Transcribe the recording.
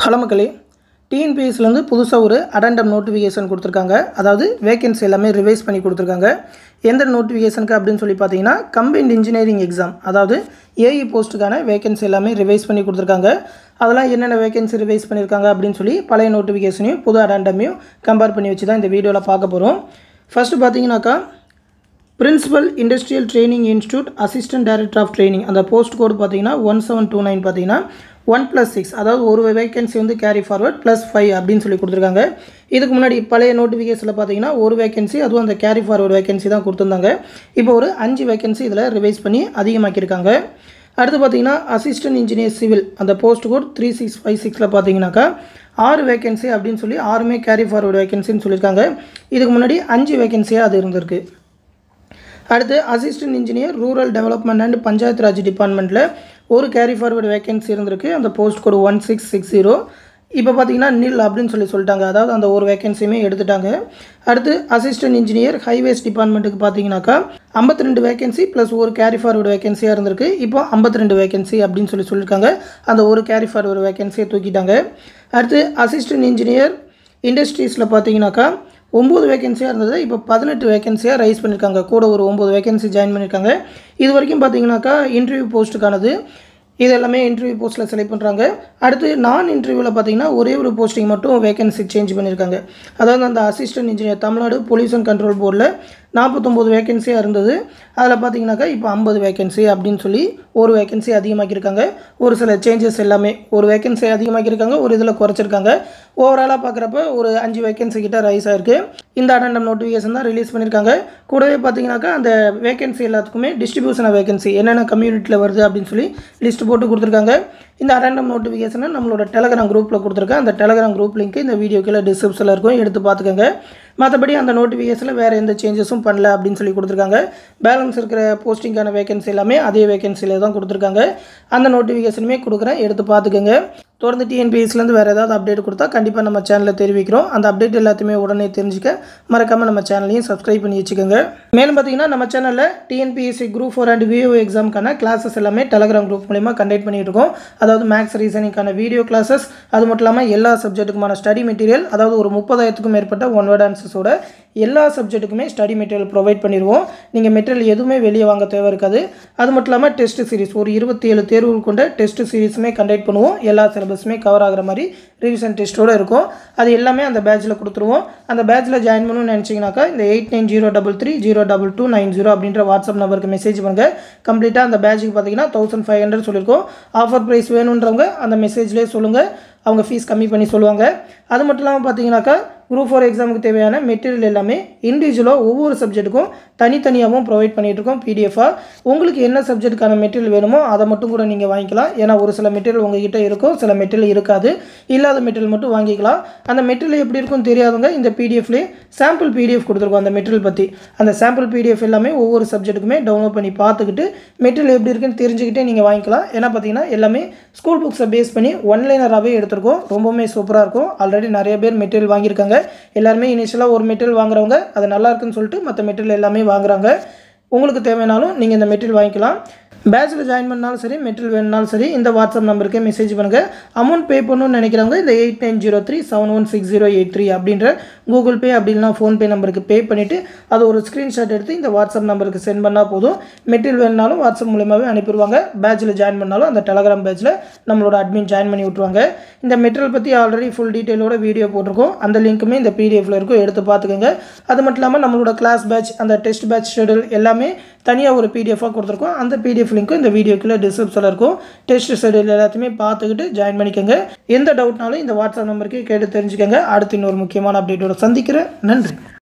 hello மக்களே டிஎன்பிஎஸ்லேருந்து புதுசாக ஒரு அடண்டம் நோட்டிஃபிகேஷன் கொடுத்துருக்காங்க அதாவது வேகன்சி எல்லாமே ரிவைஸ் பண்ணி கொடுத்துருக்காங்க எந்த நோட்டிஃபிகேஷனுக்கு அப்படின்னு சொல்லி பார்த்தீங்கன்னா கம்பைன்ட் இன்ஜினியரிங் எக்ஸாம் அதாவது ஏஇ போஸ்ட்டுக்கான வேகன்சி எல்லாமே ரிவைஸ் பண்ணி கொடுத்துருக்காங்க அதெல்லாம் என்னென்ன வேகன்சி ரிவைஸ் பண்ணியிருக்காங்க அப்படின்னு சொல்லி பழைய நோட்டிஃபிகேஷனையும் புது அடண்டமையும் கம்பேர் பண்ணி வச்சு தான் இந்த வீடியோவில் பார்க்க போகிறோம் ஃபஸ்ட்டு பார்த்தீங்கன்னாக்கா principal industrial training institute assistant director of training அந்த போஸ்ட் கோட் பார்த்தீங்கன்னா ஒன் செவன் டூ நைன் பார்த்தீங்கன்னா ஒன் ப்ளஸ் சிக்ஸ் அதாவது ஒரு வேகன்சி வந்து கேரி ஃபார்வர்ட் ப்ளஸ் ஃபைவ் அப்படின்னு சொல்லி கொடுத்துருக்காங்க இதுக்கு முன்னாடி பழைய நோட்டிஃபிகேஷனில் பார்த்தீங்கன்னா ஒரு வேகன்சி அதுவும் அந்த கேரி ஃபார்வர்ட் வேகன்சி தான் கொடுத்துருந்தாங்க இப்போ ஒரு அஞ்சு வேகன்சி இதில் ரிவைஸ் பண்ணி அதிகமாக்கியிருக்காங்க அடுத்து பார்த்தீங்கன்னா அசிஸ்டன்ட் இன்ஜினியர் சிவில் அந்த post code three six five சிக்ஸில் பார்த்தீங்கன்னாக்கா ஆறு வேகன்சி அப்படின்னு சொல்லி ஆறுமே கேரி ஃபார்வர்டு வேகன்சின்னு சொல்லியிருக்காங்க இதுக்கு முன்னாடி அஞ்சு வேகன்சியாக அது இருந்திருக்கு அடுத்து assistant engineer rural development and Panchayat Raj டிபார்ட்மெண்ட்டில் ஒரு கேரி ஃபார்வர்டு வேகன்சி இருந்திருக்கு அந்த post code one six six zero இப்போ பார்த்தீங்கன்னா நில் அப்படின்னு சொல்லி சொல்லிட்டாங்க அதாவது அந்த ஒரு வேகன்சியுமே எடுத்துட்டாங்க அடுத்து அசிஸ்டன்ட் இன்ஜினியர் ஹைவேஸ் டிபார்ட்மெண்ட்டுக்கு பார்த்தீங்கன்னாக்கா ஐம்பத்தி ரெண்டு வேகன்சி ப்ளஸ் ஒரு கேரி ஃபார்வர்டு வேகன்சியாக இருந்திருக்கு இப்போ ஐம்பத்தி ரெண்டு வேகன்சி அப்படின்னு சொல்லி சொல்லியிருக்காங்க அந்த ஒரு கேரி ஃபார்வர்டு வேகன்சியை தூக்கிட்டாங்க அடுத்து அசிஸ்டன்ட் இன்ஜினியர் இண்டஸ்ட்ரீஸில் பார்த்தீங்கன்னாக்கா ஒம்பது வேகன்சியாக இருந்தது இப்போ பதினெட்டு வேகன்சியாக ரைஸ் பண்ணியிருக்காங்க கூட ஒரு ஒம்பது வேகன்சி ஜாயின் பண்ணியிருக்காங்க இது வரைக்கும் பார்த்தீங்கன்னாக்கா இன்டர்வியூ போஸ்ட்டுக்கானது இது எல்லாமே இன்டர்வியூ போஸ்ட்டில் செலக்ட் பண்ணுறாங்க அடுத்து நான் இன்டர்வியூவில் பார்த்தீங்கன்னா ஒரே ஒரு போஸ்டிங் மட்டும் வேகன்சி சேஞ்ச் பண்ணியிருக்காங்க அதாவது அந்த assistant engineer Tamil Nadu pollution control போர்டில் நாற்பத்தொம்போது வேகன்சியாக இருந்தது அதில் பார்த்தீங்கன்னாக்கா இப்போ ஐம்பது வேகன்சி அப்படின்னு சொல்லி ஒரு வேகன்சி அதிகமாக்கியிருக்காங்க ஒரு சில சேஞ்சஸ் எல்லாமே ஒரு வேகன்சி அதிகமாக்கியிருக்காங்க ஒரு இதில் குறைச்சிருக்காங்க ஓவராலாக பார்க்குறப்ப ஒரு அஞ்சு வேகன்சி கிட்ட ரைஸ் ஆயிருக்கு இந்த அடண்டம் நோட்டிஃபிகேஷன் தான் ரிலீஸ் பண்ணியிருக்காங்க கூடவே பார்த்தீங்கன்னாக்கா அந்த வேகன்சி எல்லாத்துக்குமே டிஸ்ட்ரிபியூஷன் ஆஃப் வேகன்சி என்னென்ன கம்யூனிட்டியில் வருது அப்படின்னு சொல்லி லிஸ்ட் போட்டு கொடுத்துருக்காங்க இந்த அடண்டம் நோட்டிஃபிகேஷனை நம்மளோட டெலகிராம் குரூப்பில் கொடுத்துருக்கேன் அந்த டெலகிராம் குரூப் லிங்க் இந்த வீடியோ கீழே டிஸ்கிரிப்ஷனில் இருக்கும் எடுத்து பார்த்துக்கோங்க மற்றபடி அந்த நோட்டிஃபிகேஷனில் வேறு எந்த சேஞ்சஸும் பண்ணல அப்படின்னு சொல்லி கொடுத்துருக்காங்க பேலன்ஸ் இருக்கிற போஸ்டிங்கான வேகன்சி எல்லாமே அதே வேகன்சியில் தான் கொடுத்துருக்காங்க அந்த நோட்டிஃபிகேஷனுமே கொடுக்குறேன் எடுத்து பார்த்துக்கோங்க தொடர்ந்து டிஎன்பிஎஸ்லேருந்து வேறு ஏதாவது அப்டேட் கொடுத்தா கண்டிப்பாக நம்ம சேனலில் தெரிவிக்கிறோம் அந்த அப்டேட் எல்லாத்தையுமே உடனே தெரிஞ்சுக்க மறக்காமல் நம்ம சேனலையும் சப்ஸ்கிரைப் பண்ணி வச்சுக்கோங்க மேலும் பார்த்தீங்கன்னா நம்ம சேனலில் TNPSC group four and VO எக்ஸாமுக்கான கிளாஸஸ் எல்லாமே டெலகிராம் குரூப் மூலிமா கண்டக்ட் பண்ணிட்டு இருக்கோம் அதாவது மேக்ஸ் ரீசனிங்கான வீடியோ கிளாஸஸ் அது மட்டும் இல்லாமல் எல்லா சப்ஜெக்ட்டுக்குமான ஸ்டடி மெட்டீரியல் அதாவது ஒரு முப்பதாயிரத்துக்கும் மேற்பட்ட ஒன் வேர்ட் ஆன்சர்ஸோட எல்லா சப்ஜெக்ட்டுக்குமே ஸ்டடி மெட்டீரியல் ப்ரொவைட் பண்ணிடுவோம் நீங்கள் மெட்டீரியல் எதுவுமே வெளியே வாங்க தேவை இருக்காது அது மட்டும் இல்லாமல் டெஸ்ட் சீரிஸ் ஒரு இருபத்தி ஏழு தேர்வுகள் கொண்ட டெஸ்ட் சீரிஸுமே கண்டக்ட் பண்ணுவோம் எல்லா சிலபஸுமே கவர் ஆகிற மாதிரி ரிவிஷன் டெஸ்ட்டோடு இருக்கும் அது எல்லாமே அந்த பேட்சில் கொடுத்துருவோம் அந்த பேட்சில் ஜாயின் பண்ணணும்னு நினச்சிங்கனாக்கா இந்த eight nine zero double three zero double two nine zero அப்படின்ற வாட்ஸ்அப் நம்பருக்கு மெசேஜ் பண்ணுங்கள் கம்ப்ளீட்டாக அந்த பேட்சுக்கு பார்த்தீங்கன்னா தௌசண்ட் ஃபைவ் ஹண்ட்ரட் சொல்லியிருக்கோம் ஆஃபர் ப்ரைஸ் வேணுன்றவங்க அந்த மெசேஜ்லேயே சொல்லுங்கள் அவங்க ஃபீஸ் கம்மி பண்ணி சொல்லுவாங்க அது மட்டும் இல்லாமல் பார்த்தீங்கன்னாக்கா குரூப் ஃபோர் எக்ஸாமுக்கு தேவையான மெட்டீரியல் எல்லாமே இண்டிவிஜுவலாக ஒவ்வொரு சப்ஜெக்ட்டுக்கும் தனித்தனியாகவும் ப்ரொவைட் பண்ணிகிட்ருக்கோம் பிடிஎஃபாக உங்களுக்கு என்ன சப்ஜெக்ட்டுக்கான மெட்டீரியல் வேணுமோ அதை மட்டும் கூட நீங்கள் வாங்கிக்கலாம் ஏன்னா ஒரு சில மெட்டீரியல் உங்ககிட்ட இருக்கும் சில மெட்டீரியல் இருக்காது இல்லாத மெட்டீரியல் மட்டும் வாங்கிக்கலாம் அந்த மெட்டீரியல் எப்படி இருக்கும்னு தெரியாதவங்க இந்த பிடிஎஃப்லேயே சாம்பிள் பிடிஎஃப் கொடுத்துருக்கோம் அந்த மெட்டீரியல் பற்றி அந்த சாம்பிள் பிடிஎஃப் எல்லாமே ஒவ்வொரு சப்ஜெக்ட்டுக்குமே டவுன்லோட் பண்ணி பார்த்துக்கிட்டு மெட்டீரியல் எப்படி இருக்குன்னு தெரிஞ்சுக்கிட்டே நீங்கள் வாங்கிக்கலாம் ஏன்னா பார்த்தீங்கன்னா எல்லாமே ஸ்கூல் புக்ஸை பேஸ் பண்ணி ஒன்லைனராகவே எடுத்திருக்கோம் ரொம்பவுமே சூப்பராக இருக்கும் ஆல்ரெடி நிறைய பேர் மெட்டீரியல் வாங்கியிருக்காங்க எல்லாருமே இனிஷியலாக ஒரு மெட்டீரியல் வாங்குறவங்க அது நல்லா இருக்குன்னு சொல்லிட்டு மற்ற மெட்டீரியல் எல்லாமே வாங்குறாங்க உங்களுக்கு தேவைனாலும் நீங்கள் இந்த மெட்டீரியல் வாங்கிக்கலாம் பேட்சில் ஜாயின் பண்ணாலும் சரி மெட்டீரியல் வேணுனாலும் சரி இந்த வாட்ஸ்அப் நம்பருக்கே மெசேஜ் பண்ணுங்கள் அமௌண்ட் பே பண்ணணும்னு நினைக்கிறவங்க இந்த eight nine zero three seven one six zero eight three அப்படின்ற கூகுள் பே அப்படின்னா ஃபோன்பே நம்பருக்கு பே பண்ணிவிட்டு அதை ஒரு ஸ்க்ரீன்ஷாட் எடுத்து இந்த வாட்ஸ்அப் நம்பருக்கு சென்ட் பண்ணால் போதும் மெட்டீரியல் வேணுனாலும் வாட்ஸ்அப் மூலியமாகவே அனுப்பிடுவாங்க பேட்சில் ஜாயின் பண்ணாலும் அந்த டெலகிராம் பேட்சில் நம்மளோட அட்மின் ஜாயின் பண்ணி விட்ருவாங்க இந்த மெட்டீரியல் பற்றி ஆல்ரெடி ஃபுல் டீட்டெயிலோட வீடியோ போட்டிருக்கோம் அந்த லிங்க்குமே இந்த பிடிஎஃப்ல இருக்கும் எடுத்து பார்த்துக்கோங்க அது மட்டும் இல்லாமல் நம்மளோட கிளாஸ் பேட்ச் அந்த டெஸ்ட் பேட்ச் ஷெடியூல் எல்லாமே தனியாக ஒரு பிடிஎஃபாக கொடுத்துருக்கோம் அந்த பிடிஎஃப் லிங்க்கும் இந்த வீடியோக்குள்ளே டிஸ்கிரிப்ஷனில் இருக்கும் டெஸ்ட் ஷெடியூல் எல்லாத்தையுமே பார்த்துக்கிட்டு ஜாயின் பண்ணிக்கோங்க எந்த டவுட்னாலும் இந்த வாட்ஸ்அப் நம்பருக்கு கேட்டு தெரிஞ்சுக்கோங்க அடுத்து இன்னொரு முக்கியமான அப்டேட்டோட சந்திக்கிறேன் நன்றி